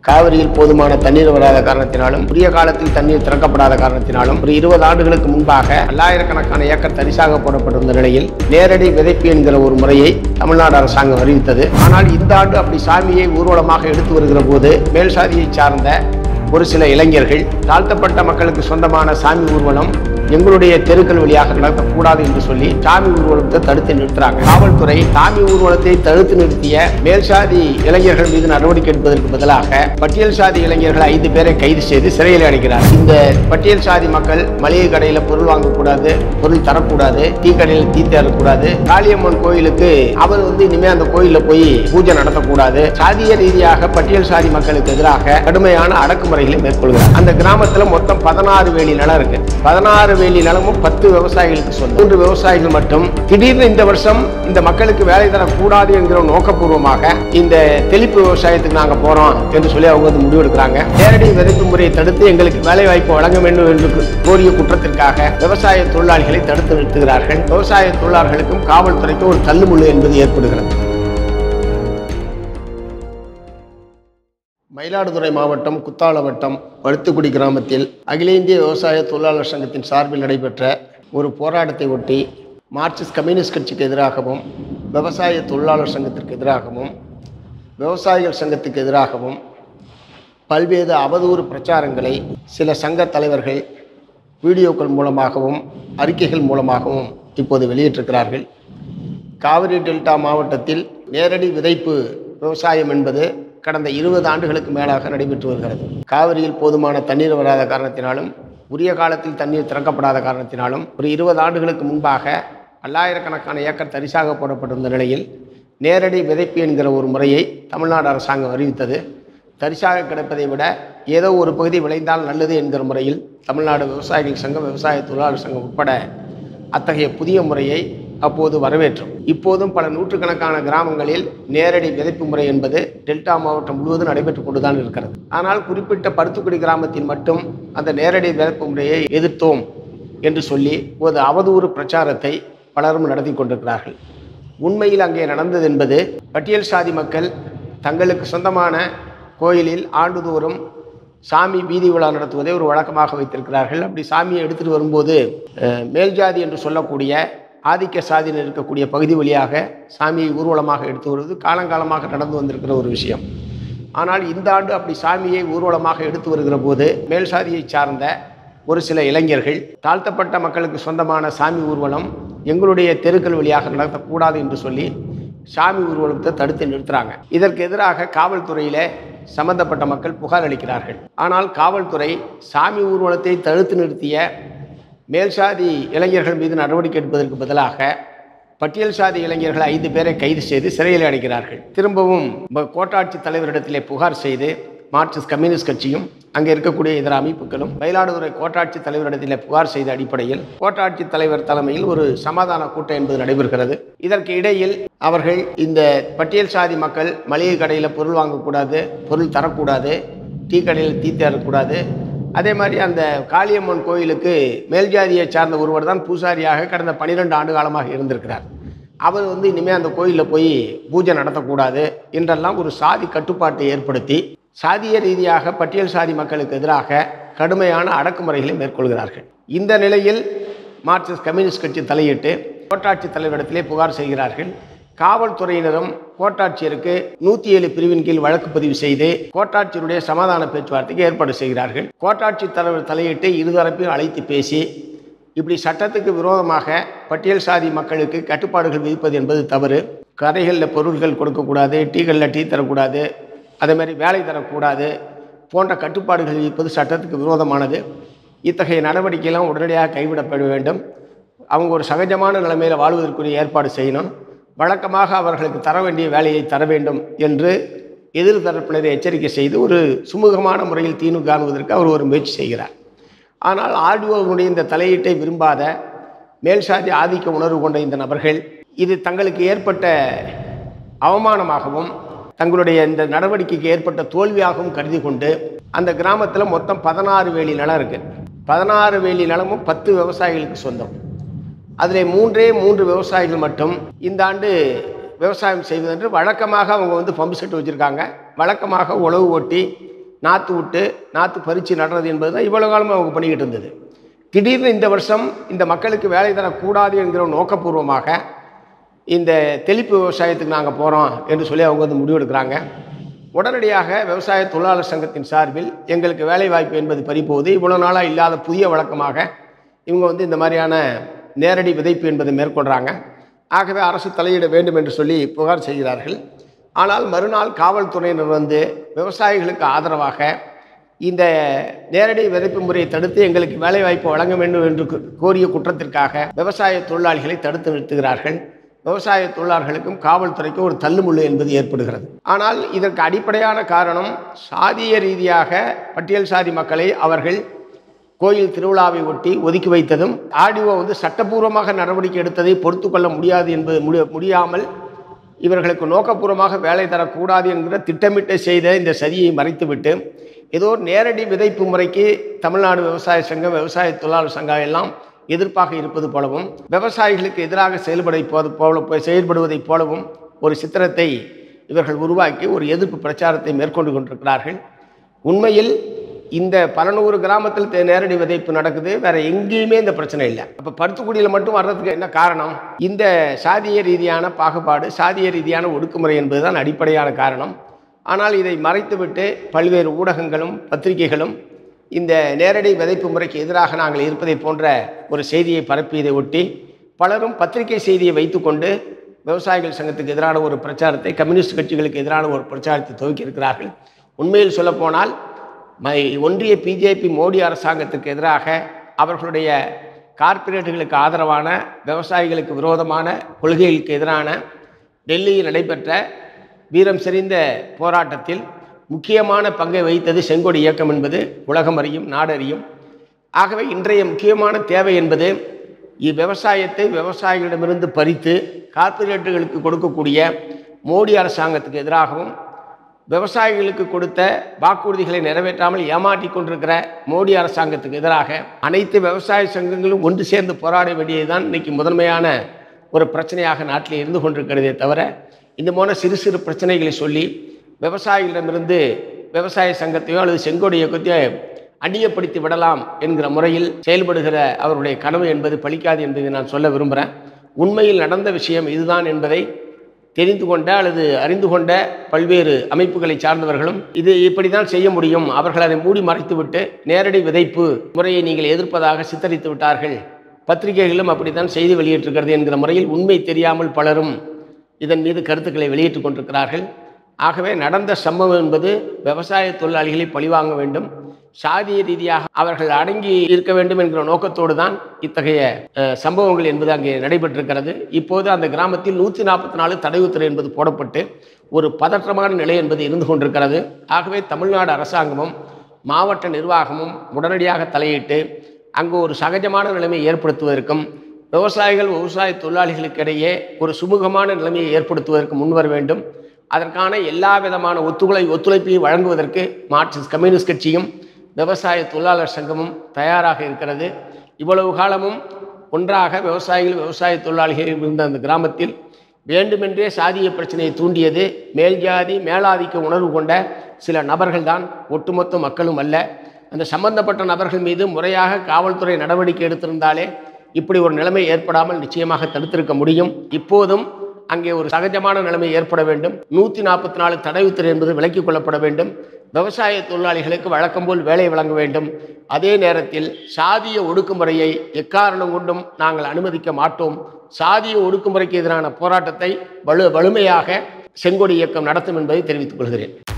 காவிரியில் போதுமான தண்ணீர் வராத காரணத்தினாலும் உரிய காலத்தில் தண்ணீர் திறக்கப்படாத காரணத்தினாலும் ஒரு இருபது ஆண்டுகளுக்கு முன்பாக பல்லாயிரக்கணக்கான ஏக்கர் தரிசாக போடப்பட்டிருந்த நிலையில் நேரடி விதைப்பு என்கிற ஒரு முறையை தமிழ்நாடு அரசாங்கம் அறிவித்தது ஆனால் இந்த ஆண்டு அப்படி சாமியை ஊர்வலமாக எடுத்து வருகிற போது மேல் சாதியை சார்ந்த ஒரு சில இளைஞர்கள் தாழ்த்தப்பட்ட மக்களுக்கு சொந்தமான சாமி ஊர்வலம் எங்களுடைய தெருக்கள் வழியாக நடத்தக்கூடாது என்று சொல்லி சாமி ஊர்வலத்தை தடுத்து நிறுத்துறாங்க காவல்துறை சாமி ஊர்வலத்தை தடுத்து நிறுத்திய மேல் சாதி இளைஞர்கள் மீது நடவடிக்கை எடுப்பதற்கு பதிலாக பட்டியல் சாதி இளைஞர்கள் ஐந்து பேரை கைது செய்து சிறையில் அடைக்கிறார் இந்த பட்டியல் சாதி மக்கள் மளிகை கடையில பொருள் வாங்கக்கூடாது பொருள் தரக்கூடாது டீ கடையில் டீ தரக்கூடாது காளியம்மன் கோயிலுக்கு அவர் வந்து இனிமே அந்த கோயில்ல போய் பூஜை நடத்தக்கூடாது சாதிய ரீதியாக பட்டியல் சாதி மக்களுக்கு எதிராக கடுமையான அடக்குமுறைகளை மேற்கொள்கிறார் அந்த கிராமத்துல மொத்தம் பதினாறு வேலி நிலம் இருக்கு பதினாறு வேலி நிலமும் பத்து விவசாயிகளுக்கு சொந்தம் மூன்று விவசாயிகள் மட்டும் திடீர்னு இந்த வருஷம் இந்த மக்களுக்கு வேலை தரக்கூடாது என்கிற நோக்கபூர்வமாக இந்த தெளிப்பு விவசாயத்துக்கு நாங்க போறோம் என்று சொல்லி அவங்க வந்து முடிவெடுக்கிறாங்க நேரடி விதைப்பு முறையை தடுத்து எங்களுக்கு வேலை வாய்ப்பு வழங்க வேண்டும் என்று கோரிய குற்றத்திற்காக விவசாய தொழிலாளிகளை தடுத்து நிறுத்துகிறார்கள் விவசாய தொழிலாளர்களுக்கும் காவல்துறைக்கும் ஒரு தள்ளுமுள்ளு என்பது ஏற்படுகிறது மயிலாடுதுறை மாவட்டம் குத்தால வட்டம் பழுத்துக்குடி கிராமத்தில் அகில இந்திய விவசாய தொழிலாளர் சங்கத்தின் சார்பில் நடைபெற்ற ஒரு போராட்டத்தை ஒட்டி மார்க்சிஸ்ட் கம்யூனிஸ்ட் கட்சிக்கு எதிராகவும் விவசாய தொழிலாளர் சங்கத்திற்கு எதிராகவும் விவசாயிகள் சங்கத்துக்கு எதிராகவும் பல்வேறு அவதூறு பிரச்சாரங்களை சில சங்க தலைவர்கள் வீடியோக்கள் மூலமாகவும் அறிக்கைகள் மூலமாகவும் இப்போது வெளியிட்டிருக்கிறார்கள் காவிரி டெல்டா மாவட்டத்தில் நேரடி விதைப்பு விவசாயம் என்பது கடந்த இருபது ஆண்டுகளுக்கு மேலாக நடைபெற்று வருகிறது காவிரியில் போதுமான தண்ணீர் வராத காரணத்தினாலும் உரிய காலத்தில் தண்ணீர் திறக்கப்படாத காரணத்தினாலும் ஒரு இருபது ஆண்டுகளுக்கு முன்பாக பல்லாயிரக்கணக்கான ஏக்கர் தரிசாக போடப்பட்டிருந்த நிலையில் நேரடி விதைப்பு என்கிற ஒரு முறையை தமிழ்நாடு அரசாங்கம் அறிவித்தது தரிசாக கிடப்பதை விட ஏதோ ஒரு பகுதி விளைந்தால் நல்லது என்கிற முறையில் தமிழ்நாடு விவசாயிகள் சங்கம் விவசாய தொழிலாளர் சங்கம் உட்பட அத்தகைய புதிய முறையை அப்போது வரவேற்றோம் இப்போதும் பல நூற்றுக்கணக்கான கிராமங்களில் நேரடி விதைப்பு முறை என்பது டெல்டா மாவட்டம் முழுவதும் நடைபெற்றுக் கொண்டுதான் இருக்கிறது ஆனால் குறிப்பிட்ட பருத்துக்குடி கிராமத்தில் மட்டும் அந்த நேரடி விதைப்பு முறையை எதிர்த்தோம் என்று சொல்லி ஒரு அவதூறு பிரச்சாரத்தை பலரும் நடத்தி கொண்டிருக்கிறார்கள் உண்மையில் அங்கே நடந்தது என்பது பட்டியல் சாதி மக்கள் தங்களுக்கு சொந்தமான கோயிலில் ஆண்டுதோறும் சாமி வீதி விழா நடத்துவதை ஒரு வழக்கமாக வைத்திருக்கிறார்கள் அப்படி சாமியை எடுத்துகிட்டு வரும்போது அஹ், மேல் ஜாதி என்று சொல்லக்கூடிய ஆதிக்க சாதியில் இருக்கக்கூடிய பகுதி வழியாக சாமியை ஊர்வலமாக எடுத்து வருவது காலங்காலமாக நடந்து வந்திருக்கிற ஒரு விஷயம் ஆனால் இந்த ஆண்டு அப்படி சாமியை ஊர்வலமாக எடுத்து வருகிற போது மேல் சாதியை சார்ந்த ஒரு சில இளைஞர்கள் தாழ்த்தப்பட்ட மக்களுக்கு சொந்தமான சாமி ஊர்வலம் எங்களுடைய தெருக்கள் வழியாக நடத்தக்கூடாது என்று சொல்லி சாமி ஊர்வலத்தை தடுத்து நிறுத்துறாங்க இதற்கு எதிராக காவல்துறையில சம்பந்தப்பட்ட மக்கள் புகார் அளிக்கிறார்கள் ஆனால் காவல்துறை சாமி ஊர்வலத்தை தடுத்து நிறுத்திய மேல் சாதி இளைஞர்கள் மீது நடவடிக்கை எடுப்பதற்கு பதிலாக பட்டியல் சாதி இளைஞர்கள் ஐந்து பேரை கைது செய்து சிறையில் அடைக்கிறார்கள் திரும்பவும் ப- கோட்டாட்சி தலைவரிடத்திலே புகார் செய்து மார்க்சிஸ்ட் கம்யூனிஸ்ட் கட்சியும் அங்கே இருக்கக்கூடிய இதர அமைப்புகளும் மயிலாடுதுறை கோட்டாட்சி தலைவரிடத்திலே புகார் செய்த அடிப்படையில் கோட்டாட்சி தலைவர் தலைமையில் ஒரு சமாதான கூட்டம் என்பது நடைபெறுகிறது இதற்கு இடையில் அவர்கள் இந்த பட்டியல் சாதி மக்கள் மளிகை கடையில் பொருள் வாங்கக்கூடாது பொருள் தரக்கூடாது டீ கடையில் டீ தரக்கூடாது அதே மாதிரி அந்த காளியம்மன் கோயிலுக்கு மேல்ஜாதியை சார்ந்த ஒருவர் தான் பூசாரியாக கடந்த பன்னிரெண்டு ஆண்டு காலமாக இருந்திருக்கிறார் அவர் வந்து இனிமேல் அந்த கோயிலில் போய் பூஜை நடத்தக்கூடாது என்றெல்லாம் ஒரு சாதி கட்டுப்பாட்டை ஏற்படுத்தி சாதிய ரீதியாக பட்டியல் சாதி மக்களுக்கு எதிராக கடுமையான அடக்குமுறைகளை மேற்கொள்கிறார்கள் இந்த நிலையில் மார்க்சிஸ்ட் கம்யூனிஸ்ட் கட்சி தலையிட்டு கோட்டாட்சி தலைவரிடத்திலே புகார் செய்கிறார்கள் காவல்துறையினரும் கோட்டாட்சியருக்கு நூற்றி ஏழு பிரிவின் கீழ் வழக்கு பதிவு செய்து கோட்டாட்சியருடைய சமாதான பேச்சுவார்த்தைக்கு ஏற்பாடு செய்கிறார்கள் கோட்டாட்சி தலைவர் தலையிட்டு இருதரப்பையும் அழைத்து பேசி இப்படி சட்டத்துக்கு விரோதமாக பட்டியல் சாதி மக்களுக்கு கட்டுப்பாடுகள் விதிப்பது என்பது தவறு கடைகளில் பொருட்கள் கொடுக்கக்கூடாது டீகளில் டீ தரக்கூடாது அதே மாதிரி வேலை தரக்கூடாது போன்ற கட்டுப்பாடுகள் விதிப்பது சட்டத்துக்கு விரோதமானது இத்தகைய நடவடிக்கையெல்லாம் உடனடியாக கைவிடப்பட வேண்டும் அவங்க ஒரு சகஜமான நிலைமையில் வாழ்வதற்குரிய ஏற்பாடு செய்யணும் வழக்கமாக அவர்களுக்கு தர வேண்டிய வேலையை தர வேண்டும் என்று எதிர் தரப்பினரை எச்சரிக்கை செய்து ஒரு சுமூகமான முறையில் தீர்வு காணுவதற்கு அவர் ஒரு முயற்சி செய்கிறார் ஆனால் ஆர்டிஓவுடைய இந்த தலையீட்டை விரும்பாத மேல் சாதி ஆதிக்க உணர்வு கொண்ட இந்த நபர்கள் இது தங்களுக்கு ஏற்பட்ட அவமானமாகவும் தங்களுடைய இந்த நடவடிக்கைக்கு ஏற்பட்ட தோல்வியாகவும் கருதி கொண்டு அந்த கிராமத்தில் மொத்தம் பதினாறு வேலி நிலம் இருக்கு பதினாறு வேலி நிலமும் பத்து விவசாயிகளுக்கு சொந்தம் அதில் மூன்றே மூன்று விவசாயிகள் மட்டும் இந்த ஆண்டு விவசாயம் செய்வதென்று வழக்கமாக அவங்க வந்து பம்பு செட்டு வச்சுருக்காங்க வழக்கமாக உழவு ஓட்டி நாற்று விட்டு நாற்று பறித்து நடுறது என்பது தான் இவ்வளவு காலமாக அவங்க பண்ணிக்கிட்டு இருந்தது திடீர்னு இந்த வருஷம் இந்த மக்களுக்கு வேலை தரக்கூடாது என்கிற ஒரு நோக்கபூர்வமாக இந்த தெளிப்பு விவசாயத்துக்கு நாங்கள் போகிறோம் என்று சொல்லி அவங்க வந்து முடிவெடுக்கிறாங்க உடனடியாக விவசாய தொழிலாளர் சங்கத்தின் சார்பில் எங்களுக்கு வேலை வாய்ப்பு என்பது பறிப்போகுது இவ்வளோ நாளாக இல்லாத புதிய வழக்கமாக இவங்க வந்து இந்த மாதிரியான நேரடி விதைப்பு என்பதை மேற்கொள்கிறாங்க ஆகவே அரசு தலையிட வேண்டும் என்று சொல்லி புகார் செய்கிறார்கள் ஆனால் மறுநாள் காவல்துறையினர் வந்து விவசாயிகளுக்கு ஆதரவாக இந்த நேரடி விதைப்பு முறையை தடுத்து எங்களுக்கு வேலைவாய்ப்பு வழங்க வேண்டும் என்று கோ- கோரிய குற்றத்திற்காக விவசாய தொழிலாளிகளை தடுத்து நிறுத்துகிறார்கள் விவசாய தொழிலாளர்களுக்கும் காவல்துறைக்கும் ஒரு தள்ளுமுள்ளு என்பது ஏற்படுகிறது ஆனால் இதற்கு அடிப்படையான காரணம் சாதிய ரீதியாக பட்டியல் சாதி மக்களை அவர்கள் கோயில் திருவிழாவை ஒட்டி ஒதுக்கி வைத்ததும் ஆர்டிஓ வந்து சட்டபூர்வமாக நடவடிக்கை எடுத்ததை பொறுத்து கொள்ள முடியாது என்பது முடி- முடியாமல் இவர்களுக்கு நோக்கபூர்வமாக வேலை தரக்கூடாது என்கிற திட்டமிட்டு செய்த இந்த சதியை மறைத்துவிட்டு ஏதோ ஒரு நேரடி விதைப்பு முறைக்கு தமிழ்நாடு விவசாய சங்கம் விவசாய தொழிலாளர் சங்கம் எல்லாம் எதிர்ப்பாக இருப்பது போலவும் விவசாயிகளுக்கு எதிராக செயல்பட போல செயல்படுவதைப் போலவும் ஒரு சித்திரத்தை இவர்கள் உருவாக்கி ஒரு எதிர்ப்பு பிரச்சாரத்தை மேற்கொண்டு கொண்டிருக்கிறார்கள் உண்மையில் இந்த பல நூறு கிராமத்தில் தே- நேரடி விதைப்பு நடக்குது வேற எங்கேயுமே இந்த பிரச்சனை இல்லை அப்போ பருத்துக்குடியில் மட்டும் வர்றதுக்கு என்ன காரணம் இந்த சாதிய ரீதியான பாகுபாடு சாதிய ரீதியான ஒடுக்குமுறை என்பதுதான் அடிப்படையான காரணம் ஆனால் இதை மறைத்துவிட்டு பல்வேறு ஊடகங்களும் பத்திரிகைகளும் இந்த நேரடி விதைப்பு முறைக்கு எதிராக நாங்கள் இருப்பதை போன்ற ஒரு செய்தியை பரப்பியதை ஒட்டி பலரும் பத்திரிகை செய்தியை வைத்துக்கொண்டு விவசாயிகள் சங்கத்துக்கு எதிரான ஒரு பிரச்சாரத்தை கம்யூனிஸ்ட் கட்சிகளுக்கு எதிரான ஒரு பிரச்சாரத்தை துவக்கி இருக்கிறார்கள் உண்மையில் சொல்லப்போனால் மை ஒன்றிய பிஜேபி மோடி அரசாங்கத்துக்கு எதிராக அவர்களுடைய கார்ப்பரேட்டுகளுக்கு ஆதரவான விவசாயிகளுக்கு விரோதமான கொள்கைகளுக்கு எதிரான டெல்லியில் நடைபெற்ற வீரம் செறிந்த போராட்டத்தில் முக்கியமான பங்கை வகித்தது செங்கோடி இயக்கம் என்பது உலகம் அறியும் நாடறியும் ஆகவே இன்றைய முக்கியமான தேவை என்பது இவ்விவசாயத்தை விவசாயிகளிடமிருந்து பறித்து கார்ப்பரேட்டுகளுக்கு கொடுக்கக்கூடிய மோடி அரசாங்கத்துக்கு எதிராகவும் விவசாயிகளுக்கு கொடுத்த வாக்குறுதிகளை நிறைவேற்றாமல் ஏமாற்றிக் கொண்டிருக்கிற மோடி அரசாங்கத்துக்கு எதிராக அனைத்து விவசாய சங்கங்களும் ஒன்று சேர்ந்து போராட வேண்டியதுதான் இன்னைக்கு முதன்மையான ஒரு பிரச்சனையாக நாட்டில் இருந்து கொண்டிருக்கிறதே தவிர இந்த போன சிறு சிறு பிரச்சனைகளை சொல்லி விவசாயிகளிடமிருந்து விவசாய சங்கத்தையோ அல்லது செங்கோடு இயக்கத்தையோ அந்நியப்படுத்தி விடலாம் என்கிற முறையில் செயல்படுகிற அவருடைய கனவு என்பது பலிக்காது என்பதை நான் சொல்ல விரும்புகிறேன் உண்மையில் நடந்த விஷயம் இதுதான் என்பதை தெரிந்து கொண்ட அல்லது அறிந்து கொண்ட பல்வேறு அமைப்புகளை சார்ந்தவர்களும் இது இப்படி தான் செய்ய முடியும் அவர்கள் அதை மூடி மறைத்துவிட்டு நேரடி விதைப்பு முறையை நீங்கள் எதிர்ப்பதாக சித்தரித்து விட்டார்கள் பத்திரிகைகளும் அப்படித்தான் செய்தி வெளியிட்டிருக்கிறது என்கிற முறையில் உண்மை தெரியாமல் பலரும் இதன் மீது கருத்துக்களை வெளியிட்டுக் கொண்டிருக்கிறார்கள் ஆகவே நடந்த சம்பவம் என்பது விவசாய தொழிலாளிகளை பழிவாங்க வேண்டும் சாதிய ரீதியாக அவர்கள் அடங்கி இருக்க வேண்டும் என்கிற நோக்கத்தோடு தான் இத்தகைய அஹ், சம்பவங்கள் என்பது அங்கே நடைபெற்றிருக்கிறது இப்போது அந்த கிராமத்தில் நூற்றி நாற்பத்தி நாலு தடை உத்தரவு என்பது போடப்பட்டு ஒரு பதற்றமான நிலை என்பது இருந்து கொண்டிருக்கிறது ஆகவே தமிழ்நாடு அரசாங்கமும் மாவட்ட நிர்வாகமும் உடனடியாக தலையிட்டு அங்கு ஒரு சகஜமான நிலைமையை ஏற்படுத்துவதற்கும் விவசாயிகள் விவசாய தொழிலாளிகளுக்கிடையே ஒரு சுமூகமான நிலைமையை ஏற்படுத்துவதற்கு முன்வர வேண்டும் அதற்கான எல்லா விதமான ஒத்துழை ஒத்துழைப்பையும் வழங்குவதற்கு மார்க்சிஸ்ட் கம்யூனிஸ்ட் கட்சியும் விவசாய தொழிலாளர் சங்கமும் தயாராக இருக்கிறது இவ்வளவு காலமும் ஒன்றாக விவசாயிகள் விவசாய தொழிலாளிகள் இருந்த அந்த கிராமத்தில் வேண்டுமென்றே சாதிய பிரச்சனையை தூண்டியது மேல் ஜாதி மேலாதிக்க உணர்வு கொண்ட சில நபர்கள்தான் ஒட்டுமொத்த மக்களும் அல்ல அந்த சம்பந்தப்பட்ட நபர்கள் மீது முறையாக காவல்துறை நடவடிக்கை எடுத்திருந்தாலே இப்படி ஒரு நிலைமை ஏற்படாமல் நிச்சயமாக தடுத்திருக்க முடியும் இப்போதும் அங்கே ஒரு சகஜமான நிலைமை ஏற்பட வேண்டும் நூற்றி நாற்பத்தி நாலு தடை உத்தரவு என்பது விலக்கிக் கொள்ளப்பட வேண்டும் விவசாய தொழிலாளிகளுக்கு வழக்கம் போல் வேலை வழங்க வேண்டும் அதே நேரத்தில் சாதிய ஒடுக்குமுறையை எக்காரணம் கொண்டும் நாங்கள் அனுமதிக்க மாட்டோம் சாதிய ஒடுக்குமுறைக்கு எதிரான போராட்டத்தை வலு வலிமையாக செங்கொடி இயக்கம் நடத்தும் என்பதை தெரிவித்துக் கொள்கிறேன்